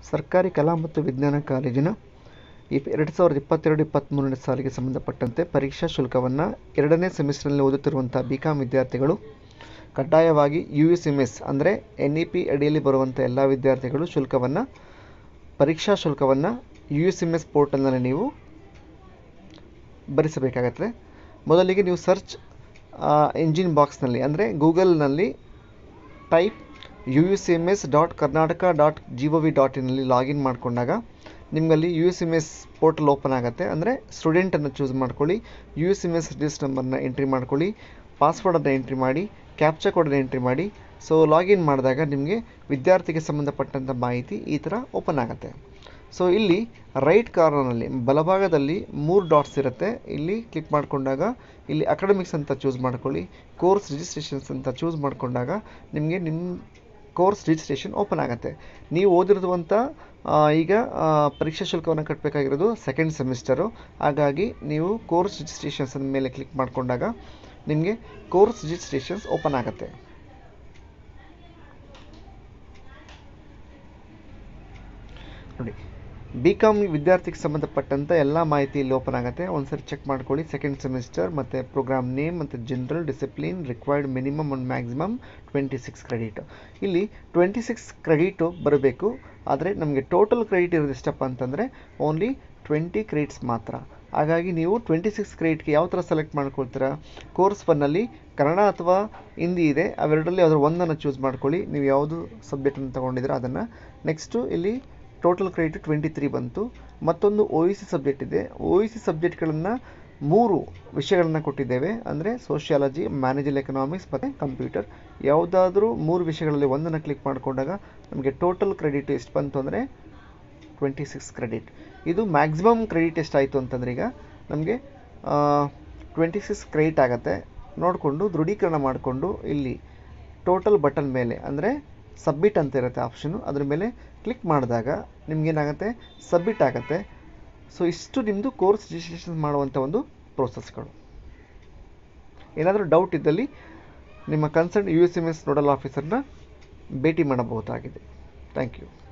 ಸರ್ಕಾರಿ ಕಲಾ ಮತ್ತು ವಿಜ್ಞಾನ ಕಾಲೇಜಿನ ಇಪ್ ಎರಡು ಸಾವಿರದ ಇಪ್ಪತ್ತೆರಡು ಇಪ್ಪತ್ತ್ಮೂರನೇ ಸಾಲಿಗೆ ಸಂಬಂಧಪಟ್ಟಂತೆ ಪರೀಕ್ಷಾ ಶುಲ್ಕವನ್ನು ಎರಡನೇ ಸೆಮಿಸ್ಟರ್ನಲ್ಲಿ ಓದುತ್ತಿರುವಂಥ ಬಿ ಕಾಮ್ ವಿದ್ಯಾರ್ಥಿಗಳು ಕಡ್ಡಾಯವಾಗಿ ಯು ಎಸ್ ಎಮ್ ಎಸ್ ಅಂದರೆ ಎನ್ ಇ ಪಿ ಅಡಿಯಲ್ಲಿ ಬರುವಂಥ ಎಲ್ಲ ವಿದ್ಯಾರ್ಥಿಗಳು ಶುಲ್ಕವನ್ನು ಪರೀಕ್ಷಾ ಶುಲ್ಕವನ್ನು ಯು ಎಸ್ ಎಮ್ ಎಸ್ ಪೋರ್ಟಲ್ನಲ್ಲಿ ನೀವು ಭರಿಸಬೇಕಾಗತ್ತೆ ಮೊದಲಿಗೆ ನೀವು ಸರ್ಚ್ ಎಂಜಿನ್ ಬಾಕ್ಸ್ನಲ್ಲಿ ಅಂದರೆ ಗೂಗಲ್ನಲ್ಲಿ type U S M S dot Karnataka dot G O V dot ಇನ್ನಲ್ಲಿ ಲಾಗಿನ್ ಮಾಡಿಕೊಂಡಾಗ ನಿಮ್ಮಲ್ಲಿ U S M S portal open ಆಗುತ್ತೆ ಅಂದರೆ ಸ್ಟೂಡೆಂಟನ್ನು ಚೂಸ್ ಮಾಡ್ಕೊಳ್ಳಿ U S M S register ನಂಬರ್ನ ಎಂಟ್ರಿ ಮಾಡ್ಕೊಳ್ಳಿ ಪಾಸ್ವರ್ಡನ್ನು ಎಂಟ್ರಿ ಮಾಡಿ ಕ್ಯಾಪ್ಚಾ ಕೋಡನ್ನು ಎಂಟ್ರಿ ಮಾಡಿ ಸೊ ಲಾಗಿನ್ ಮಾಡಿದಾಗ ನಿಮಗೆ ವಿದ್ಯಾರ್ಥಿಗೆ ಸಂಬಂಧಪಟ್ಟಂಥ ಮಾಹಿತಿ ಈ ಥರ ಓಪನ್ ಆಗುತ್ತೆ ಸೊ ಇಲ್ಲಿ ರೈಟ್ ಕಾರ್ನರ್ನಲ್ಲಿ ಬಲಭಾಗದಲ್ಲಿ ಮೂರು ಡಾಟ್ಸ್ ಇರುತ್ತೆ ಇಲ್ಲಿ ಕ್ಲಿಕ್ ಮಾಡಿಕೊಂಡಾಗ ಇಲ್ಲಿ ಅಕಾಡೆಮಿಕ್ಸ್ ಅಂತ ಚೂಸ್ ಮಾಡ್ಕೊಳ್ಳಿ ಕೋರ್ಸ್ ರಿಜಿಸ್ಟ್ರೇಷನ್ಸ್ ಅಂತ ಚೂಸ್ ಮಾಡಿಕೊಂಡಾಗ ನಿಮಗೆ ನಿಮ್ಮ ಕೋರ್ಸ್ ರಿಜಿಸ್ಟ್ರೇಷನ್ ಓಪನ್ ಆಗುತ್ತೆ ನೀವು ಓದಿರುವಂಥ ಈಗ ಪರೀಕ್ಷಾ ಶುಲ್ಕವನ್ನು ಕಟ್ಟಬೇಕಾಗಿರೋದು ಸೆಕೆಂಡ್ ಸೆಮಿಸ್ಟರು ಹಾಗಾಗಿ ನೀವು ಕೋರ್ಸ್ ರಿಜಿಸ್ಟ್ರೇಷನ್ಸ್ ಮೇಲೆ ಕ್ಲಿಕ್ ಮಾಡಿಕೊಂಡಾಗ ನಿಮಗೆ ಕೋರ್ಸ್ ರಿಜಿಸ್ಟ್ರೇಷನ್ಸ್ ಓಪನ್ ಆಗುತ್ತೆ ನೋಡಿ ಬಿ ಕಾಮ್ ವಿದ್ಯಾರ್ಥಿಗೆ ಸಂಬಂಧಪಟ್ಟಂಥ ಎಲ್ಲ ಮಾಹಿತಿ ಇಲ್ಲಿ ಓಪನ್ ಆಗುತ್ತೆ ಒಂದ್ಸರಿ ಚೆಕ್ ಮಾಡ್ಕೊಳ್ಳಿ ಸೆಕೆಂಡ್ ಸೆಮಿಸ್ಟರ್ ಮತ್ತು ಪ್ರೋಗ್ರಾಮ್ ನೇಮ್ ಮತ್ತು general discipline required minimum and maximum twenty six credit ಇಲ್ಲಿ ಟ್ವೆಂಟಿ ಸಿಕ್ಸ್ ಕ್ರೆಡಿಟು ಬರಬೇಕು ಆದರೆ ನಮಗೆ ಟೋಟಲ್ ಕ್ರೆಡಿಟ್ ಇರೋದು ಎಷ್ಟಪ್ಪ ಅಂತಂದರೆ ಓನ್ಲಿ ಟ್ವೆಂಟಿ ಕ್ರೆಡಿಟ್ಸ್ ಮಾತ್ರ ಹಾಗಾಗಿ ನೀವು ಟ್ವೆಂಟಿ ಸಿಕ್ಸ್ ಕ್ರೆಡಿಟ್ಗೆ ಯಾವ ಥರ ಸೆಲೆಕ್ಟ್ ಮಾಡ್ಕೊಳ್ತೀರಾ ಕೋರ್ಸ್ ಒನ್ನಲ್ಲಿ ಕನ್ನಡ ಅಥವಾ ಹಿಂದಿ ಇದೆ ಅವೆರಡರಲ್ಲಿ ಅದರ ಒಂದನ್ನು ಚೂಸ್ ಮಾಡ್ಕೊಳ್ಳಿ ನೀವು ಯಾವುದು ಸಬ್ಜೆಕ್ಟನ್ನು ತೊಗೊಂಡಿದ್ದೀರಾ ಅದನ್ನು ನೆಕ್ಸ್ಟು ಇಲ್ಲಿ ಟೋಟಲ್ ಕ್ರೆಡಿಟ್ ಟ್ವೆಂಟಿ ತ್ರೀ ಬಂತು ಮತ್ತೊಂದು ಒ ಇ ಸಿ ಸಬ್ಜೆಕ್ಟ್ ಇದೆ ಒ ಇ ಸಿ ಸಬ್ಜೆಕ್ಟ್ಗಳನ್ನು ಮೂರು ವಿಷಯಗಳನ್ನು ಕೊಟ್ಟಿದ್ದೇವೆ ಅಂದರೆ ಸೋಷಿಯಾಲಜಿ ಮ್ಯಾನೇಜಲ್ ಎಕನಾಮಿಕ್ಸ್ ಮತ್ತು ಕಂಪ್ಯೂಟರ್ ಯಾವುದಾದ್ರೂ ಮೂರು ವಿಷಯಗಳಲ್ಲಿ ಒಂದನ್ನು ಕ್ಲಿಕ್ ಮಾಡಿಕೊಂಡಾಗ ನಮಗೆ ಟೋಟಲ್ ಕ್ರೆಡಿಟ್ ಎಷ್ಟು ಬಂತು ಅಂದರೆ ಟ್ವೆಂಟಿ ಸಿಕ್ಸ್ ಕ್ರೆಡಿಟ್ ಇದು ಮ್ಯಾಕ್ಸಿಮಮ್ ಕ್ರೆಡಿಟ್ ಎಷ್ಟಾಯಿತು ಅಂತಂದರೆ ಈಗ ನಮಗೆ ಟ್ವೆಂಟಿ ಸಿಕ್ಸ್ ಕ್ರೆಡಿಟ್ ಆಗುತ್ತೆ ನೋಡಿಕೊಂಡು ದೃಢೀಕರಣ ಮಾಡಿಕೊಂಡು ಇಲ್ಲಿ ಟೋಟಲ್ ಬಟನ್ ಮೇಲೆ ಅಂದರೆ ಸಬ್ಮಿಟ್ ಅಂತ ಇರುತ್ತೆ ಆಪ್ಷನು ಅದ್ರ ಮೇಲೆ ಕ್ಲಿಕ್ ಮಾಡಿದಾಗ ನಿಮಗೇನಾಗುತ್ತೆ ಸಬ್ಮಿಟ್ ಆಗುತ್ತೆ ಸೊ ಇಷ್ಟು ನಿಮ್ಮದು ಕೋರ್ಸ್ ರಿಜಿಸ್ಟ್ರೇಷನ್ ಮಾಡುವಂಥ ಒಂದು ಪ್ರೋಸೆಸ್ಗಳು ಏನಾದರೂ ಡೌಟ್ ಇದ್ದಲ್ಲಿ ನಿಮ್ಮ concern U S M S nodal ಆಫೀಸರ್ನ ಭೇಟಿ ಮಾಡಬಹುದಾಗಿದೆ ಥ್ಯಾಂಕ್ ಯು